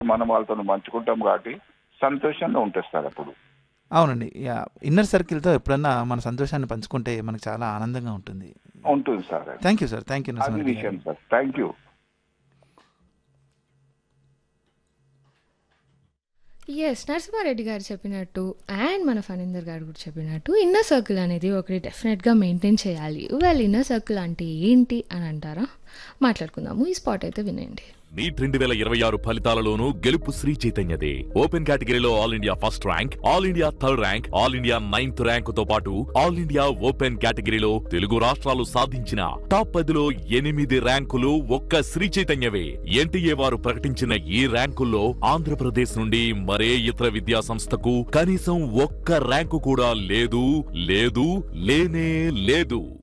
మనం వాళ్ళతో పంచుకుంటాం కాబట్టి సంతోషంగా ఉంటుంది సార్ అప్పుడు అవునండి యా ఇన్నర్ సర్కిల్తో ఎప్పుడన్నా మన సంతోషాన్ని పంచుకుంటే మనకు చాలా ఆనందంగా ఉంటుంది ఉంటుంది సార్ అది. Thank you sir thank you అది నరసింహారెడ్డి విషయం గారు sir thank you S Narasimha Reddy గారు చెప్పినట్టు అండ్ మన ఫణీందర్ గారు కూడా చెప్పినట్టు ఇన్నర్ సర్కిల్ అనేది ఒకటి డెఫినెట్గా మెయింటైన్ చేయాలి వెల్ ఇన్నర్ సర్కిల్ అంటే ఏంటి అని అంటారా మాట్లాడుకుందాము ఈ స్పాట్ అయితే వినండి నీట్ రెండు వేల ఇరవై ఆరు ఫలితాలలోనూ గెలుపు శ్రీ చైతన్యదే ఓపెన్ కేటగిరీలో all India first rank all India third rank all India ninth rank తో పాటు ఆల్ ఇండియా ఓపెన్ కేటగిరీలో తెలుగు రాష్ట్రాలు సాధించిన టాప్ పదిలో ఎనిమిది ర్యాంకులు ఒక్క శ్రీ చైతన్యవే ఎన్టీఏ వారు ప్రకటించిన ఈ ర్యాంకుల్లో ఆంధ్రప్రదేశ్ నుండి మరే ఇతర విద్యా సంస్థకు కనీసం ఒక్క ర్యాంకు కూడా లేదు లేదు లేనే లేదు